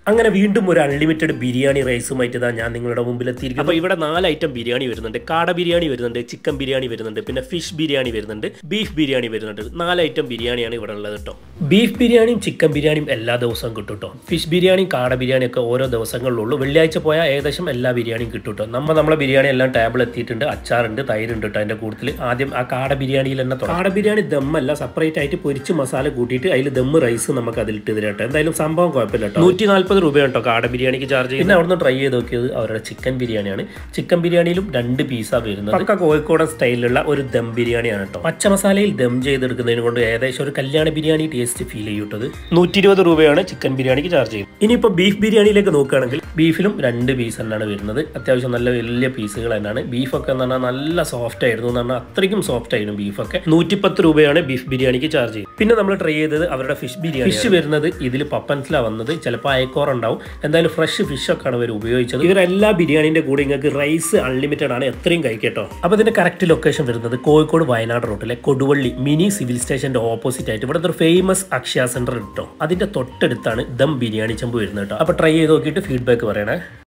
അങ്ങനെ വീണ്ടും ഒരു അൺലിമിറ്റഡ് ബിരിയാണി റൈസുമായിട്ട് ഇതാ ഞാൻ നിങ്ങളുടെ മുമ്പിൽ എത്തിയിരിക്കും അപ്പോൾ ഇവിടെ നാല് ഐറ്റം ബിരിയാണി വരുന്നുണ്ട് കാട ബിരിയാണി വരുന്നുണ്ട് ചിക്കൻ ബിരിയാണി വരുന്നുണ്ട് പിന്നെ ഫിഷ് ബിരിയാണി വരുന്നുണ്ട് ബീഫ് ബിരിയാണി വരുന്നുണ്ട് നാല് ഐറ്റം ബിരിയാണിയാണ് ഇവിടെ ഉള്ളത് കേട്ടോ ബീഫ് ബിരിയാണിയും ചിക്കൻ ബിരിയാണിയും എല്ലാ ദിവസവും കിട്ടും കേട്ടോ ഫിഷ് ബിരിയാണിയും കാട ബിരിയാണിയും ഒക്കെ ഓരോ ദിവസങ്ങളിലുള്ളൂ വെള്ളിയാഴ്ച പോയാൽ ഏകദേശം എല്ലാ ബിരിയാണിയും കിട്ടും കേട്ടോ നമ്മൾ നമ്മളെ ബിരിയാണി എല്ലാം ടേബിൾ എത്തിയിട്ടുണ്ട് അച്ചാറുണ്ട് തൈരുണ്ട് കേട്ടോ അതിന്റെ കൂടുതൽ ആദ്യം ആ കാട ബിരിയാണിയിൽ തന്നെ തുടങ്ങാം. കാട ബിരിയാണി ദമ്മല്ല സെപ്പറേറ്റ് ആയിട്ട് പൊരിച്ച് മസാല കൂട്ടിയിട്ട് അതിൽ ദമ്മ് റൈസ് നമുക്ക് അതിലിട്ട് തരാം കേട്ടോ എന്തായാലും സംഭവം കുഴപ്പമില്ല കേട്ടോ നൂറ്റി നാല്പത് രൂപ കേട്ടോ കാട ബിരിയാണിക്ക് ചാർജ് ചെയ്യുന്നത് പിന്നെ അവിടുന്ന് ട്രൈ ചെയ്ത് നോക്കിയത് അവരുടെ ചിക്കൻ ബിരിയാണിയാണ് ചിക്കൻ ബിരിയാണിയിലും രണ്ട് പീസാണ് വരുന്നത് പക്ക കോഴിക്കോടൻ സ്റ്റൈലിലുള്ള ഒരു ദം ബിരിയാണിയാണ് കേട്ടോ പച്ച മസാലയിൽ ദം ചെയ്തെടുക്കുന്നതിന് കൊണ്ട് ഏകദേശം ഒരു കല്യാണ ബിരിയാണി ടേസ്റ്റ് ഫീൽ ചെയ്യൂട്ടത് നൂറ്റി ഇരുപത് രൂപയാണ് ചിക്കൻ ബിരിയാണിക്ക് ചാർജ് ചെയ്യുന്നത് ഇനിയിപ്പോൾ ബീഫ് ബിരിയാണിയിലേക്ക് നോക്കുകയാണെങ്കിൽ ബീഫിലും രണ്ട് പീസ് തന്നെയാണ് വരുന്നത് അത്യാവശ്യം നല്ല വലിയ പീസുകൾ തന്നെയാണ് ബീഫൊക്കെ എന്ന് പറഞ്ഞാൽ നല്ല സോഫ്റ്റ് ആയിരുന്നു എന്ന് പറഞ്ഞാൽ അത്രയ്ക്കും സോഫ്റ്റ് ആയിരുന്നു ബീഫൊക്കെ നൂറ്റിപ്പത്ത് രൂപയാണ് ബീഫ് ബിരിയാണിക്ക് ചാർജ് ചെയ്യുന്നത് പിന്നെ നമ്മൾ ട്രൈ ചെയ്തത് അവരുടെ ഫിഷ് ബിരിയാണി ഫിഷ് വരുന്നത് ഇതിൽ പപ്പൻസിലാണ് വന്നത് ചിലപ്പോൾ അയക്കോർ ഉണ്ടാവും എന്തായാലും ഫ്രഷ് ഫിഷ് ഒക്കെ ആണ് ഇവർ ഉപയോഗിച്ചത് ഇവർ എല്ലാ ബിരിയാണിന്റെ കൂടെ നിങ്ങൾക്ക് റൈസ് അൺലിമിറ്റഡ് ആണ് എത്രയും കഴിക്കട്ടോ അപ്പോൾ ഇതിന്റെ കറക്റ്റ് ലൊക്കേഷൻ വരുന്നത് കോഴിക്കോട് വയനാട് റോട്ടിലെ കൊടുവള്ളി മിനി സിവിൽ സ്റ്റേഷന്റെ ഓപ്പോസിറ്റ് ആയിട്ട് ഇവിടുത്തെ ഒരു ഫേമസ് അക്ഷയ സെന്റർ കിട്ടോ അതിന്റെ തൊട്ടടുത്താണ് ദം ബിരിയാണി ചെമ്പ് വരുന്നത് കേട്ടോ അപ്പോൾ ട്രൈ ചെയ്ത് നോക്കിയിട്ട് ഫീഡ്ബാക്ക് പറയണേ